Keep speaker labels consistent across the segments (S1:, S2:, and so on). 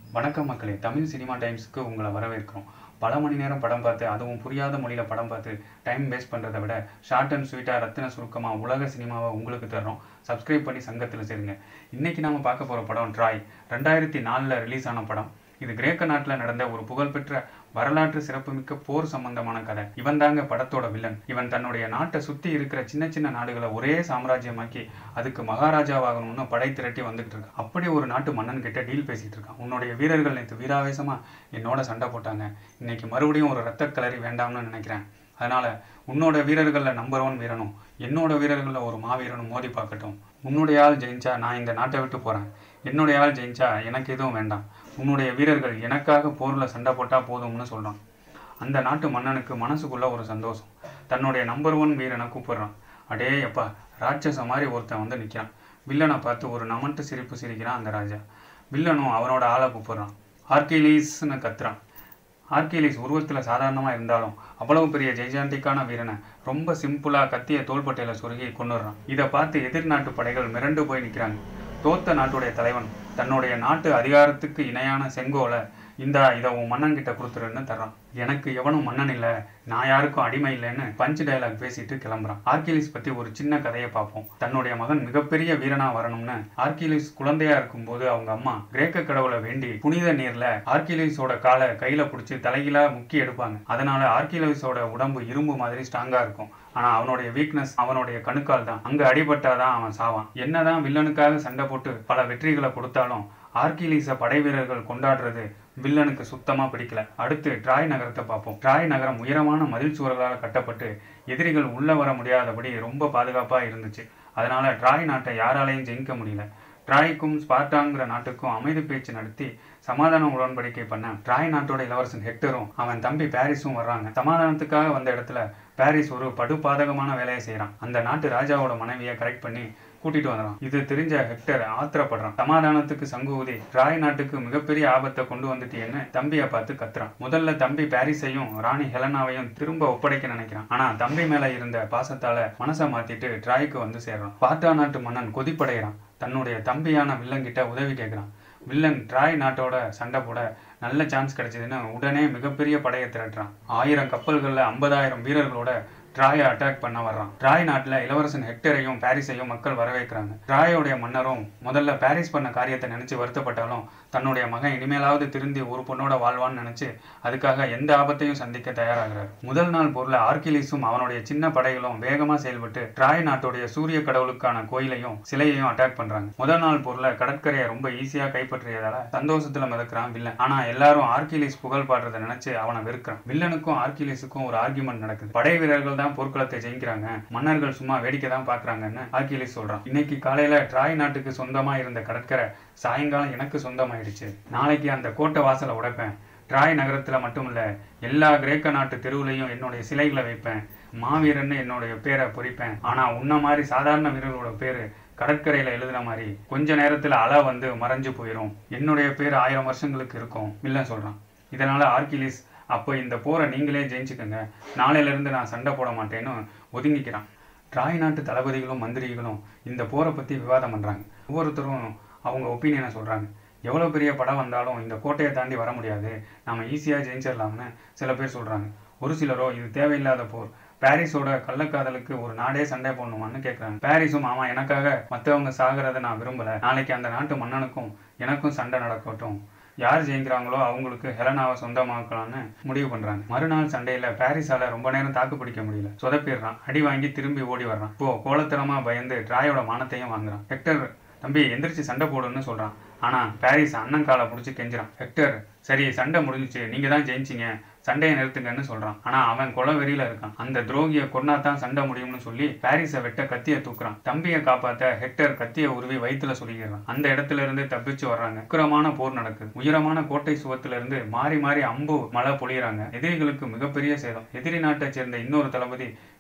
S1: வணக்கம் மக்களே தமிழ் சினிமா டைம்ஸுக்கு உங்களை வரவேற்கிறோம் பல மணி நேரம் படம் பார்த்து அதுவும் புரியாத மொழியில் படம் பார்த்து டைம் வேஸ்ட் பண்ணுறதை விட ஷார்ட் அண்ட் ஸ்வீட்டாக ரத்தின சுருக்கமாக உலக சினிமாவை உங்களுக்கு தர்றோம் சப்ஸ்கிரைப் பண்ணி சங்கத்தில் சேருங்க இன்னைக்கு நாம பார்க்க போகிற படம் ட்ராய் ரெண்டாயிரத்தி நாலில் ரிலீஸ் ஆன படம் இது கிரேக்க நாட்டில் நடந்த ஒரு புகழ்பெற்ற வரலாற்று சிறப்புமிக்க போர் சம்பந்தமான கதை இவன் தாங்க படத்தோட வில்லன் இவன் தன்னுடைய நாட்டை சுற்றி இருக்கிற சின்ன சின்ன நாடுகளை ஒரே சாம்ராஜ்யமாக்கி அதுக்கு மகாராஜாவாகணும்னு படை திரட்டி வந்துகிட்டு இருக்கான் அப்படி ஒரு நாட்டு மன்னன் கிட்ட டீல் பேசிட்டு இருக்கான் உன்னுடைய வீரர்கள் நேற்று வீராவேசமா என்னோட சண்டை போட்டாங்க இன்னைக்கு மறுபடியும் ஒரு ரத்த கலரி வேண்டாம்னு நினைக்கிறேன் அதனால உன்னோட வீரர்களில் நம்பர் ஒன் வீரனும் என்னோட வீரர்களில் ஒரு மாவீரனும் மோதி பார்க்கட்டும் உன்னுடைய ஆள் ஜெயிச்சா நான் இந்த நாட்டை விட்டு போறேன் என்னுடைய ஆள் ஜெயிச்சா எனக்கு எதுவும் வேண்டாம் உன்னுடைய வீரர்கள் எனக்காக போரில் சண்டை போட்டால் போதும்னு சொல்கிறான் அந்த நாட்டு மன்னனுக்கு மனசுக்குள்ள ஒரு சந்தோஷம் தன்னுடைய நம்பர் ஒன் வீரனை கூப்பிடுறான் அடே அப்பா ராட்சச மாதிரி ஒருத்தன் வந்து நிற்கிறான் வில்லனை பார்த்து ஒரு நமட்டு சிரிப்பு சிரிக்கிறான் அந்த ராஜா வில்லனும் அவனோட ஆளை கூப்பிடுறான் ஆர்கிலீஸ்னு கத்துறான் ஆர்கிலீஸ் உருவத்தில் சாதாரணமாக இருந்தாலும் அவ்வளவு பெரிய ஜெய்ஜாண்டிக்கான வீரனை ரொம்ப சிம்பிளாக கத்திய தோள்பட்டையில் சொருகி கொண்டுடுறான் இதை பார்த்து எதிர் நாட்டு படைகள் மிரண்டு போய் நிற்கிறாங்க தோத்த நாட்டுடைய தலைவன் தன்னுடைய நாட்டு அதிகாரத்துக்கு இணையான செங்கோலை இந்தா இதை உன் மன்னன் கிட்ட கொடுத்துருன்னு தர்றான் எனக்கு எவனும் மன்னன் இல்லை நான் யாருக்கும் அடிமை இல்லைன்னு பஞ்ச் டயலாக் பேசிட்டு கிளம்புறான் ஆர்கிலிஸ் பத்தி ஒரு சின்ன கதையை பார்ப்போம் தன்னுடைய மகன் மிகப்பெரிய வீரனா வரணும்னு ஆர்கிலிஸ் குழந்தையா இருக்கும்போது அவங்க அம்மா கிரேக்க கடவுளை வேண்டி புனித நீர்ல ஆர்கிலிஸோட காலை கையில பிடிச்சி தலைகீழா முக்கி எடுப்பாங்க அதனால ஆர்கிலிஸோட உடம்பு இரும்பு மாதிரி ஸ்ட்ராங்கா இருக்கும் ஆனா அவனுடைய வீக்னஸ் அவனுடைய கணுக்கால் தான் அங்க அடிபட்டாதான் அவன் சாவான் என்னதான் வில்லனுக்காக சண்டை போட்டு பல வெற்றிகளை கொடுத்தாலும் ஆர்கிலீஸை படை வீரர்கள் கொண்டாடுறது வில்லனுக்கு சுத்தமா பிடிக்கல அடுத்து ட்ராய் நகரத்தை பார்ப்போம் ட்ராய் நகரம் உயரமான மதில் சுவர்களால் கட்டப்பட்டு எதிரிகள் உள்ள வர முடியாதபடி ரொம்ப பாதுகாப்பா இருந்துச்சு அதனால ட்ராய் நாட்டை யாராலையும் ஜெயிக்க முடியல ட்ராய்க்கும் ஸ்பார்டாங்கிற நாட்டுக்கும் அமைதி பேச்சு நடத்தி சமாதான உடன்படிக்கை பண்ண ட்ராய் நாட்டோட இளவரசன் ஹெக்டரும் அவன் தம்பி பாரிஸும் வர்றாங்க சமாதானத்துக்காக வந்த இடத்துல பாரிஸ் ஒரு படுபாதகமான வேலையை செய்கிறான் அந்த நாட்டு ராஜாவோட மனைவியை கரெக்ட் பண்ணி கூட்டிட்டு வந்துறான் இது தெரிஞ்ச ஹெக்டர் ஆத்திரப்படுறான் சமாதானத்துக்கு சங்கு ஊதி ட்ராய் நாட்டுக்கு மிகப்பெரிய ஆபத்தை கொண்டு வந்துட்டேன்னு தம்பியை பார்த்து கத்துறான் முதல்ல தம்பி பாரிஸையும் ராணி ஹெலனாவையும் திரும்ப ஒப்படைக்க நினைக்கிறான் ஆனா தம்பி மேல இருந்த பாசத்தால மனசை மாத்திட்டு ட்ராய்க்கு வந்து சேர்றான் பாட்டா நாட்டு மன்னன் கொதிப்படைகிறான் தன்னுடைய தம்பியான வில்லங்கிட்ட உதவி கேட்கிறான் வில்லன் ட்ராய் நாட்டோட சண்டை போட நல்ல சான்ஸ் கிடைச்சதுன்னு உடனே மிகப்பெரிய படையை திரட்டுறான் ஆயிரம் கப்பல்களில் ஐம்பதாயிரம் வீரர்களோட ட்ராயை அட்டாக் பண்ண வர்றான் ட்ராய் நாட்டில் இளவரசன் ஹெக்டரையும் பாரிஸையும் மக்கள் வரவேற்கிறாங்க ட்ராயோடைய மன்னரும் முதல்ல பாரிஸ் பண்ண காரியத்தை நினைச்சு வருத்தப்பட்டாலும் தன்னுடைய மகன் இனிமேலாவது திருந்தி ஒரு பொண்ணோட வாழ்வான்னு நினைச்சு அதுக்காக எந்த ஆபத்தையும் சந்திக்க தயாராகிறார் முதல் நாள் பொருளை ஆர்கிலிஸும் அவனுடைய சின்ன படைகளும் வேகமா செயல்பட்டு ட்ராய் நாட்டுடைய சூரிய கடவுளுக்கான கோயிலையும் சிலையையும் அட்டாக் பண்றாங்க முதல் நாள் பொருளை கடற்கரையை ரொம்ப ஈஸியா கைப்பற்றியதால சந்தோஷத்துல மிதக்கிறான் வில்லன் ஆனா எல்லாரும் ஆர்கிலிஸ் புகழ் பாடுறதை நினைச்சு அவனை வெறுக்கிறான் வில்லனுக்கும் ஆர்கிலிஸுக்கும் ஒரு ஆர்குமெண்ட் நடக்குது படை வீரர்கள் தான் போர்க்களத்தை ஜெயிக்கிறாங்க மன்னர்கள் சும்மா வேடிக்கை தான் பாக்குறாங்கன்னு ஆர்கிலிஸ் சொல்றான் இன்னைக்கு காலையில ட்ராய் நாட்டுக்கு சொந்தமா இருந்த கடற்கரை சாயங்காலம் எனக்கு சொந்தமாயிடுச்சு நாளைக்கு அந்த கோட்டை வாசலை உடைப்பேன் ட்ராய் நகரத்தில் மட்டும் இல்லை எல்லா கிரேக்க நாட்டு தெருவுலையும் என்னுடைய சிலைகளை வைப்பேன் மாவீரன்னு என்னுடைய பேரை பொறிப்பேன் ஆனால் உன்ன மாதிரி சாதாரண வீரர்களோட பேர் கடற்கரையில் எழுதுன மாதிரி கொஞ்ச நேரத்தில் அலை வந்து மறைஞ்சு போயிடும் என்னுடைய பேர் ஆயிரம் வருஷங்களுக்கு இருக்கும் வில்லன் சொல்கிறான் இதனால் ஆர்கிலிஸ் அப்போ இந்த போரை நீங்களே ஜெயிச்சுக்கோங்க நாளையிலேருந்து நான் சண்டை போட மாட்டேன்னு ஒதுங்கிக்கிறான் ட்ராய் நாட்டு தளபதிகளும் மந்திரிகளும் இந்த போரை பற்றி விவாதம் பண்ணுறாங்க ஒவ்வொருத்தரும் அவங்க ஒப்பீனியனை சொல்கிறாங்க எவ்வளோ பெரிய படம் வந்தாலும் இந்த கோட்டையை தாண்டி வர முடியாது நம்ம ஈஸியாக ஜெயிச்சிடலாம்னு சில பேர் சொல்கிறாங்க ஒரு சிலரோ இது தேவையில்லாத போர் பாரிஸோட கள்ளக்காதலுக்கு ஒரு நாடே சண்டை போடணுமான்னு கேட்குறாங்க பாரிஸும் ஆமாம் எனக்காக மற்றவங்க சாகிறத நான் விரும்பலை நாளைக்கு அந்த நாட்டு மன்னனுக்கும் எனக்கும் சண்டை நடக்கட்டும் யார் ஜெயிக்கிறாங்களோ அவங்களுக்கு ஹெலனாவை சொந்தமாக்கலாம்னு முடிவு பண்றாங்க மறுநாள் சண்டையில பாரிஸால ரொம்ப நேரம் தாக்கு பிடிக்க முடியல சொதப்பிடுறான் அடி வாங்கி திரும்பி ஓடி வர்றான் இப்போ கோலத்தனமா பயந்து ட்ராயோட மானத்தையும் வாங்குறான் ஹெக்டர் தம்பி எந்திரிச்சு சண்டை போடுன்னு சொல்றான் ஆனா பாரிஸ் அண்ணன் காலை பிடிச்சி கெஞ்சுறான் ஹெக்டர் சரி சண்டை முடிஞ்சிச்சு நீங்க தான் ஜெயிச்சிங்க சண்டையை நிறுத்துங்கன்னு சொல்றான் ஆனா அவன் கொலை வெறியில இருக்கான் அந்த துரோகியை கொன்னா தான் சண்டை முடியும்னு சொல்லி பாரிஸை வெட்ட கத்தியை தூக்குறான் தம்பியை காப்பாத்த ஹெக்டர் கத்தியை உருவி வயிற்றுல சொல்லிடுறான் அந்த இடத்துல இருந்து தப்பிச்சு வர்றாங்க உக்கிரமான போர் நடக்குது உயரமான கோட்டை சுவத்துல இருந்து மாறி மாறி அம்பு மழை பொழியறாங்க எதிரிகளுக்கு மிகப்பெரிய சேதம் எதிரி நாட்டை சேர்ந்த இன்னொரு தளபதி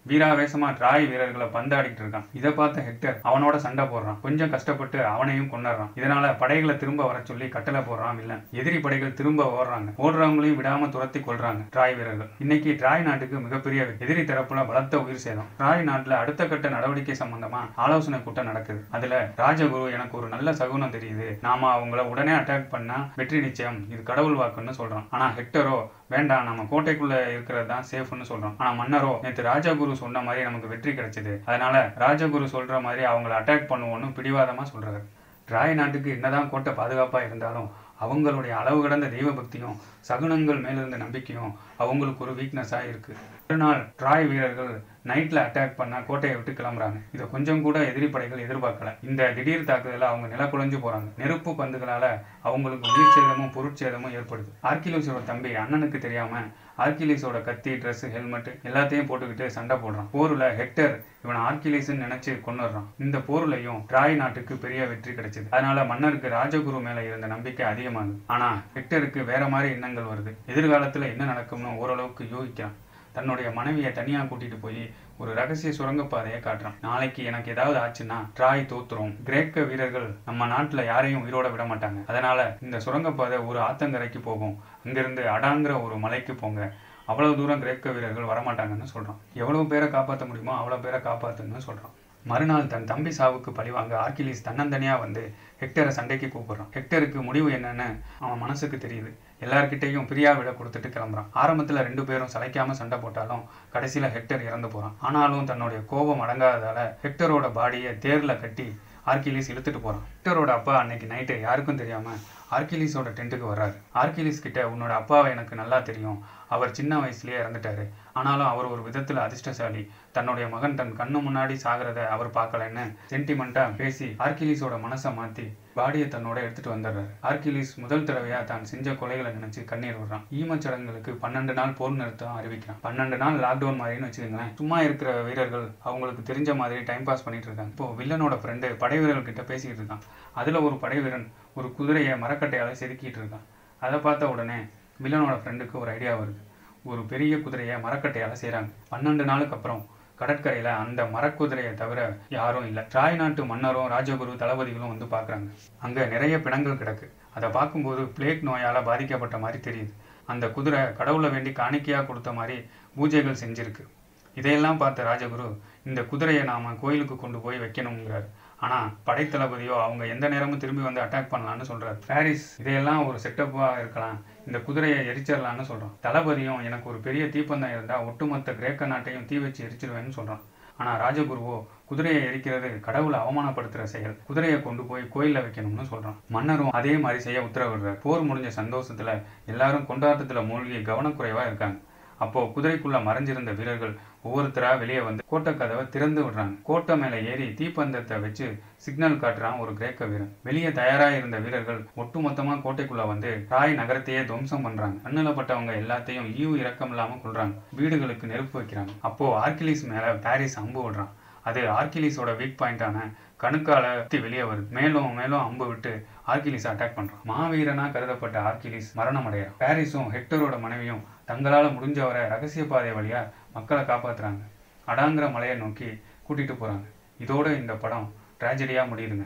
S1: வீராவேசமா ட்ராய் வீரர்களை பந்தாடிட்டு இருக்கான் இதை பார்த்த ஹெக்டர் அவனோட சண்டை போடுறான் கொஞ்சம் கஷ்டப்பட்டு அவனையும் கொண்டுறான் இதனால படைகளை திரும்ப வர சொல்லி கட்டளை போடுறான் வில்லன் எதிரி படைகள் திரும்ப ஓடுறாங்க ஓடுறவங்களையும் விடாம துரத்தி கொள்றாங்க ட்ராய் வீரர்கள் இன்னைக்கு ட்ராய் நாட்டுக்கு மிகப்பெரிய எதிரி தரப்புல பலத்த உயிர் சேதம் ட்ராய் நாட்டுல அடுத்த கட்ட நடவடிக்கை சம்பந்தமா ஆலோசனை கூட்டம் நடக்குது அதுல ராஜகுரு எனக்கு ஒரு நல்ல சகுனம் தெரியுது நாம அவங்கள உடனே அட்டாக் பண்ணா வெற்றி நிச்சயம் இது கடவுள் வாக்குன்னு சொல்றான் ஆனா ஹெக்டரோ வேண்டாம் நம்ம கோட்டைக்குள்ள இருக்கிறது தான் சேஃப்னு சொல்றோம் ஆனா மன்னரோ நேற்று ராஜகுரு சொன்ன மாதிரி நமக்கு வெற்றி கிடைச்சது அதனால ராஜகுரு சொல்ற மாதிரி அவங்கள அட்டாக் பண்ணுவோம்னு பிடிவாதமா சொல்றாரு ராய் நாட்டுக்கு என்னதான் கோட்டை பாதுகாப்பா இருந்தாலும் அவங்களுடைய அளவு கடந்த தெய்வ பக்தியும் சகுனங்கள் மேலிருந்த நம்பிக்கையும் அவங்களுக்கு ஒரு வீக்னஸா இருக்கு ஒரு நாள் ட்ராய் வீரர்கள் நைட்ல அட்டாக் பண்ண கோட்டையை விட்டு கிளம்புறாங்க இதை கொஞ்சம் கூட எதிரி படைகள் எதிர்பார்க்கல இந்த திடீர் தாக்குதல அவங்க நில குலைஞ்சு போறாங்க நெருப்பு பந்துகளால அவங்களுக்கு உயிர் சேதமும் பொருட்சேதமும் ஏற்படுது ஆர்கிலோஸோட தம்பி அண்ணனுக்கு தெரியாம ஆர்கிலிஸோட கத்தி ட்ரெஸ் ஹெல்மெட் எல்லாத்தையும் போட்டுக்கிட்டு சண்டை போடுறான் போர்ல ஹெக்டர் இவனை ஆர்கிலிஸ்ன்னு நினைச்சு கொண்டுறான் இந்த போர்லயும் ட்ராய் நாட்டுக்கு பெரிய வெற்றி கிடைச்சது அதனால மன்னருக்கு ராஜகுரு மேல இருந்த நம்பிக்கை அதிகமாகுது ஆனா ஹெக்டருக்கு வேற மாதிரி எண்ணங்கள் வருது எதிர்காலத்துல என்ன நடக்கும்னு ஓரளவுக்கு யோசிக்கிறான் தன்னுடைய மனைவியை தனியா கூட்டிட்டு போய் ஒரு ரகசிய சுரங்கப்பாதையை காட்டுறான் நாளைக்கு எனக்கு ஏதாவது ஆச்சுன்னா ட்ராய் தோத்துரும் கிரேக்க வீரர்கள் நம்ம நாட்டுல யாரையும் உயிரோட விட மாட்டாங்க அதனால இந்த சுரங்கப்பாதை ஒரு ஆத்தங்கரைக்கு போகும் அங்கிருந்து அடாங்கிற ஒரு மலைக்கு போங்க அவ்வளவு தூரம் கிரேக்க வீரர்கள் வரமாட்டாங்கன்னு சொல்றான் எவ்வளவு பேரை காப்பாற்ற முடியுமோ அவ்வளவு பேரை காப்பாத்துன்னு சொல்றான் மறுநாள் தன் தம்பி சாவுக்கு பழிவாங்க ஆர்கிலிஸ் தன்னந்தனியா வந்து ஹெக்டரை சண்டைக்கு கூப்பிடுறான் ஹெக்டருக்கு முடிவு என்னன்னு அவன் மனசுக்கு தெரியுது எல்லார்கிட்டையும் பிரியா விட கொடுத்துட்டு கிளம்புறான் ஆரம்பத்துல ரெண்டு பேரும் சளைக்காம சண்டை போட்டாலும் கடைசியில ஹெக்டர் இறந்து போறான் ஆனாலும் தன்னுடைய கோபம் அடங்காததால ஹெக்டரோட பாடியை தேர்ல கட்டி ஆர்கிலிஸ் இழுத்துட்டு போறான் ஹெக்டரோட அப்பா அன்னைக்கு நைட்டு யாருக்கும் தெரியாம ஆர்கிலிஸோட டென்ட்டுக்கு வர்றாரு ஆர்கிலிஸ் கிட்ட உன்னோட அப்பாவை எனக்கு நல்லா தெரியும் அவர் சின்ன வயசுலயே இறந்துட்டாரு ஆனாலும் அவர் ஒரு விதத்துல அதிர்ஷ்டசாலி தன்னுடைய மகன் தன் கண்ணு முன்னாடி சாகிறத அவர் பார்க்கலன்னு சென்டிமெண்டா பேசி ஆர்கிலிஸோட மனசை மாத்தி பாடியை தன்னோட எடுத்துட்டு வந்துடுறாரு ஆர்கிலிஸ் முதல் தடவையா தான் செஞ்ச கொலைகளை நினைச்சு கண்ணீர் விடுறான் ஈமச் சடங்குகளுக்கு பன்னெண்டு நாள் போர் நிறுத்தம் அறிவிக்கிறான் பன்னெண்டு நாள் லாக்டவுன் மாதிரின்னு வச்சுக்கோங்களேன் சும்மா இருக்கிற வீரர்கள் அவங்களுக்கு தெரிஞ்ச மாதிரி டைம் பாஸ் பண்ணிட்டு இருக்காங்க இப்போ வில்லனோட ஃப்ரெண்டு படை வீரர்கள் கிட்ட பேசிக்கிட்டு இருக்கான் அதுல ஒரு படை வீரன் ஒரு குதிரையை மரக்கட்டையால செதுக்கிட்டு இருக்கான் அதை பார்த்த உடனே வில்லனோட ஃப்ரெண்டுக்கு ஒரு ஐடியா வருது ஒரு பெரிய குதிரையை மரக்கட்டையால செய்றாங்க பன்னெண்டு நாளுக்கு அப்புறம் கடற்கரையில அந்த மரக்குதிரையை தவிர யாரும் இல்லை ட்ராய் நாட்டு மன்னரும் ராஜகுரு தளபதிகளும் வந்து பார்க்கறாங்க அங்க நிறைய பிணங்கள் கிடக்கு அதை பார்க்கும்போது பிளேக் நோயால பாதிக்கப்பட்ட மாதிரி தெரியுது அந்த குதிரை கடவுளை வேண்டி காணிக்கையா கொடுத்த மாதிரி பூஜைகள் செஞ்சிருக்கு இதையெல்லாம் பார்த்த ராஜகுரு இந்த குதிரையை நாம கோயிலுக்கு கொண்டு போய் வைக்கணுங்கிறார் ஆனா படைத்தளபதியோ அவங்க எந்த நேரமும் திரும்பி வந்து அட்டாக் பண்ணலாம்னு சொல்றாரு பாரிஸ் இதையெல்லாம் ஒரு செட்டப்பா இருக்கலாம் இந்த குதிரையை எரிச்சிடலாம்னு சொல்றான் தளபதியும் எனக்கு ஒரு பெரிய தீப்பந்தம் இருந்தா ஒட்டுமொத்த கிரேக்க நாட்டையும் தீ வச்சு எரிச்சிருவேன்னு சொல்றான் ஆனா ராஜகுருவோ குதிரையை எரிக்கிறது கடவுளை அவமானப்படுத்துற செயல் குதிரையை கொண்டு போய் கோயில்ல வைக்கணும்னு சொல்றான் மன்னரும் அதே மாதிரி செய்ய உத்தரவிடுறார் போர் முடிஞ்ச சந்தோஷத்துல எல்லாரும் கொண்டாட்டத்துல மூழ்கி கவனக்குறைவா இருக்காங்க அப்போ குதிரைக்குள்ள மறைஞ்சிருந்த வீரர்கள் ஒவ்வொருத்தரா வெளியே வந்து கோட்டை கதவை திறந்து விடுறாங்க கோட்டை மேல ஏறி தீப்பந்தத்தை வச்சு சிக்னல் காட்டுறான் ஒரு கிரேக்க வீரன் வெளியே தயாரா இருந்த வீரர்கள் ஒட்டுமொத்தமா கோட்டைக்குள்ள வந்து ராய் நகரத்தையே துவம்சம் பண்றாங்க கண்ணுல பட்டவங்க எல்லாத்தையும் ஈவு இரக்கம் இல்லாம கொள்றாங்க வீடுகளுக்கு நெருப்பு வைக்கிறாங்க அப்போ ஆர்கிலிஸ் மேல பாரிஸ் அம்பு விடுறான் அது ஆர்கிலிஸோட வீக் பாயிண்டான கணுக்கால சுத்தி வெளியே வருது மேலும் மேலும் அம்பு விட்டு ஆர்கிலிஸ் அட்டாக் பண்றான் மாவீரனா கருதப்பட்ட ஆர்கிலிஸ் மரணம் அடைகிறான் பாரிஸும் ஹெக்டரோட மனைவியும் தங்களால முடிஞ்சவரை ரகசிய பாதை வழியா மக்களை காப்பாத்துறாங்க அடாங்கிற மலையை நோக்கி கூட்டிட்டு போறாங்க இதோட இந்த படம் ட்ராஜடியா முடியுதுங்க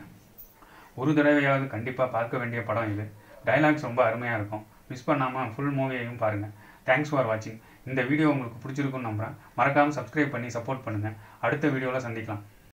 S1: ஒரு தடவையாவது கண்டிப்பா பார்க்க வேண்டிய படம் இது டைலாக்ஸ் ரொம்ப அருமையா இருக்கும் மிஸ் பண்ணாம ஃபுல் மூவியையும் பாருங்க தேங்க்ஸ் ஃபார் வாட்சிங் இந்த வீடியோ உங்களுக்கு பிடிச்சிருக்குன்னு நம்புறேன் மறக்காம சப்ஸ்கிரைப் பண்ணி சப்போர்ட் பண்ணுங்க அடுத்த வீடியோல சந்திக்கலாம்